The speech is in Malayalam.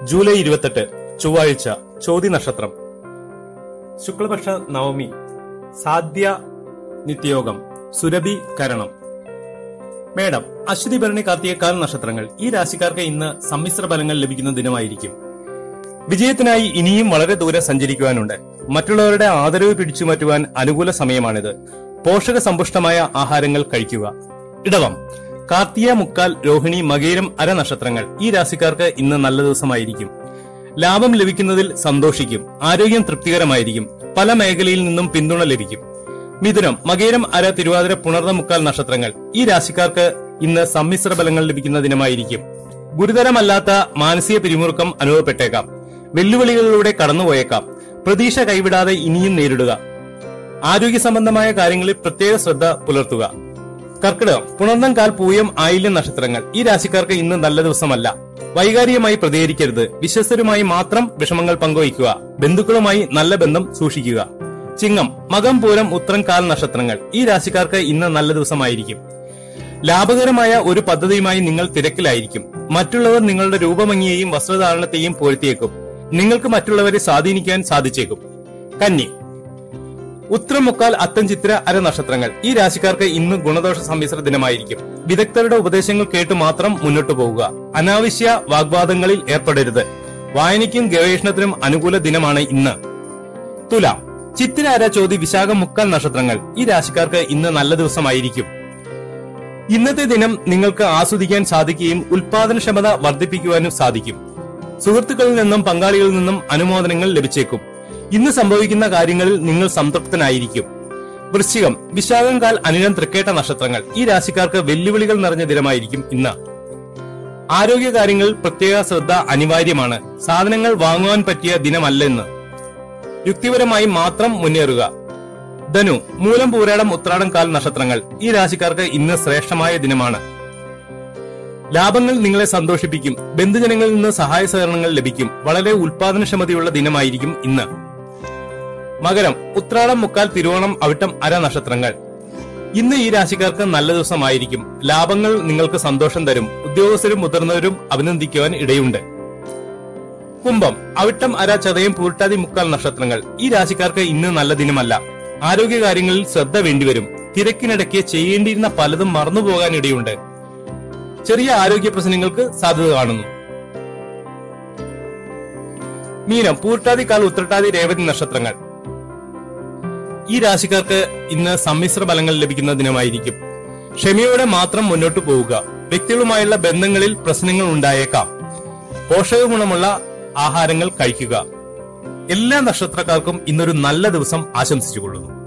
ജൂലൈ ഇരുപത്തെട്ട് ചൊവ്വാഴ്ച ചോതി നക്ഷത്രം ശുക്ലപക്ഷ നവമി സാധ്യ നിത്യയോഗം സുരഭി കരണം മേഡം അശ്വതി ഭരണി കാർത്തിക കാൽ നക്ഷത്രങ്ങൾ ഈ രാശിക്കാർക്ക് ഇന്ന് സമ്മിശ്ര ഫലങ്ങൾ ലഭിക്കുന്ന ദിനമായിരിക്കും വിജയത്തിനായി ഇനിയും വളരെ ദൂരെ സഞ്ചരിക്കുവാനുണ്ട് മറ്റുള്ളവരുടെ ആദരവ് പിടിച്ചു മാറ്റുവാൻ അനുകൂല സമയമാണിത് പോഷക സമ്പുഷ്ടമായ ആഹാരങ്ങൾ കഴിക്കുക ഇടവം കാർത്തിക മുക്കാൽ രോഹിണി മകേരം അര നക്ഷത്രങ്ങൾ ഈ രാശിക്കാർക്ക് ഇന്ന് നല്ല ദിവസമായിരിക്കും ലാഭം ലഭിക്കുന്നതിൽ സന്തോഷിക്കും ആരോഗ്യം തൃപ്തികരമായിരിക്കും പല മേഖലയിൽ നിന്നും പിന്തുണ ലഭിക്കും മിഥുനം മകേരം അര തിരുവാതിര പുണർന്ന മുക്കാൽ നക്ഷത്രങ്ങൾ ഈ രാശിക്കാർക്ക് ഇന്ന് സമ്മിശ്ര ഫലങ്ങൾ ലഭിക്കുന്ന ദിനമായിരിക്കും ഗുരുതരമല്ലാത്ത മാനസിക പിരിമുറുക്കം അനുഭവപ്പെട്ടേക്കാം വെല്ലുവിളികളിലൂടെ കടന്നുപോയേക്കാം പ്രതീക്ഷ കൈവിടാതെ ഇനിയും നേരിടുക ആരോഗ്യ സംബന്ധമായ കാര്യങ്ങളിൽ പ്രത്യേക ശ്രദ്ധ പുലർത്തുക കർക്കിടകം പുണർന്നം കാൽ പൂയം ആയില്യം നക്ഷത്രങ്ങൾ ഈ രാശിക്കാർക്ക് ഇന്ന് നല്ല ദിവസമല്ല വൈകാരികമായി പ്രതികരിക്കരുത് വിശ്വസ്തരുമായി മാത്രം വിഷമങ്ങൾ പങ്കുവയ്ക്കുക ബന്ധുക്കളുമായി നല്ല ബന്ധം സൂക്ഷിക്കുക ചിങ്ങം മകം പൂരം ഉത്രം കാൽ നക്ഷത്രങ്ങൾ ഈ രാശിക്കാർക്ക് ഇന്ന് നല്ല ദിവസമായിരിക്കും ലാഭകരമായ ഒരു പദ്ധതിയുമായി നിങ്ങൾ തിരക്കിലായിരിക്കും മറ്റുള്ളവർ നിങ്ങളുടെ രൂപഭംഗിയെയും വസ്ത്രധാരണത്തെയും പോഴ്ത്തിയേക്കും നിങ്ങൾക്ക് മറ്റുള്ളവരെ സ്വാധീനിക്കാൻ സാധിച്ചേക്കും കന്നി ഉത്രം മുക്കാൽ അത്തം ചിത്ര അര നക്ഷത്രങ്ങൾ ഈ രാശിക്കാർക്ക് ഇന്ന് ഗുണദോഷ സമ്മിശ്ര ദിനമായിരിക്കും വിദഗ്ധരുടെ ഉപദേശങ്ങൾ കേട്ട് മാത്രം മുന്നോട്ടു പോവുക അനാവശ്യ വാഗ്വാദങ്ങളിൽ ഏർപ്പെടരുത് വായനയ്ക്കും ഗവേഷണത്തിനും അനുകൂല ദിനമാണ് ഇന്ന് തുലാം ചിത്തിര അര ചോതി വിശാഖം മുക്കാൽ നക്ഷത്രങ്ങൾ ഈ രാശിക്കാർക്ക് ഇന്ന് നല്ല ദിവസമായിരിക്കും ഇന്നത്തെ ദിനം നിങ്ങൾക്ക് ആസ്വദിക്കാൻ സാധിക്കുകയും ഉൽപാദനക്ഷമത വർദ്ധിപ്പിക്കുവാനും സാധിക്കും സുഹൃത്തുക്കളിൽ നിന്നും പങ്കാളികളിൽ നിന്നും അനുമോദനങ്ങൾ ലഭിച്ചേക്കും ഇന്ന് സംഭവിക്കുന്ന കാര്യങ്ങളിൽ നിങ്ങൾ സംതൃപ്തനായിരിക്കും വൃശ്ചികം വിശാഖം കാൽ അനിഴം തൃക്കേട്ട നക്ഷത്രങ്ങൾ ഈ രാശിക്കാർക്ക് വെല്ലുവിളികൾ നിറഞ്ഞ ദിനമായിരിക്കും ഇന്ന് ആരോഗ്യ കാര്യങ്ങളിൽ പ്രത്യേക ശ്രദ്ധ അനിവാര്യമാണ് സാധനങ്ങൾ വാങ്ങുവാൻ പറ്റിയ ദിനമല്ലെന്ന് യുക്തിപരമായി മാത്രം മുന്നേറുക ധനു മൂലം പൂരാടം ഉത്രാടം കാൽ നക്ഷത്രങ്ങൾ ഈ രാശിക്കാർക്ക് ഇന്ന് ശ്രേഷ്ഠമായ ദിനമാണ് ലാഭങ്ങൾ നിങ്ങളെ സന്തോഷിപ്പിക്കും ബന്ധുജനങ്ങളിൽ നിന്ന് സഹായ സഹകരണങ്ങൾ ലഭിക്കും വളരെ ഉൽപാദനക്ഷമതയുള്ള ദിനമായിരിക്കും ഇന്ന് മകരം ഉത്രാടം മുക്കാൽ തിരുവോണം അവിട്ടം അര നക്ഷത്രങ്ങൾ ഇന്ന് ഈ രാശിക്കാർക്ക് നല്ല ദിവസമായിരിക്കും ലാഭങ്ങൾ നിങ്ങൾക്ക് സന്തോഷം തരും ഉദ്യോഗസ്ഥരും മുതിർന്നവരും അഭിനന്ദിക്കുവാൻ ഇടയുണ്ട് കുംഭം അവിട്ടം അര ചതയം പൂർട്ടാതി മുക്കാൽ നക്ഷത്രങ്ങൾ ഈ രാശിക്കാർക്ക് ഇന്ന് നല്ല ദിനമല്ല ആരോഗ്യ കാര്യങ്ങളിൽ ശ്രദ്ധ വേണ്ടിവരും തിരക്കിനിടയ്ക്ക് ചെയ്യേണ്ടിയിരുന്ന പലതും മറന്നുപോകാൻ ഇടയുണ്ട് ചെറിയ ആരോഗ്യ പ്രശ്നങ്ങൾക്ക് സാധ്യത കാണുന്നു മീനം പൂർട്ടാതി കാൽ ഉത്രട്ടാതി രേവതി നക്ഷത്രങ്ങൾ ഈ രാശിക്കാർക്ക് ഇന്ന് സമ്മിശ്ര ഫലങ്ങൾ ലഭിക്കുന്ന ദിനമായിരിക്കും ക്ഷമയോടെ മാത്രം മുന്നോട്ടു പോവുക വ്യക്തികളുമായുള്ള ബന്ധങ്ങളിൽ പ്രശ്നങ്ങൾ ഉണ്ടായേക്കാം പോഷക ഗുണമുള്ള ആഹാരങ്ങൾ കഴിക്കുക എല്ലാ നക്ഷത്രക്കാർക്കും ഇന്നൊരു നല്ല ദിവസം ആശംസിച്ചുകൊള്ളുന്നു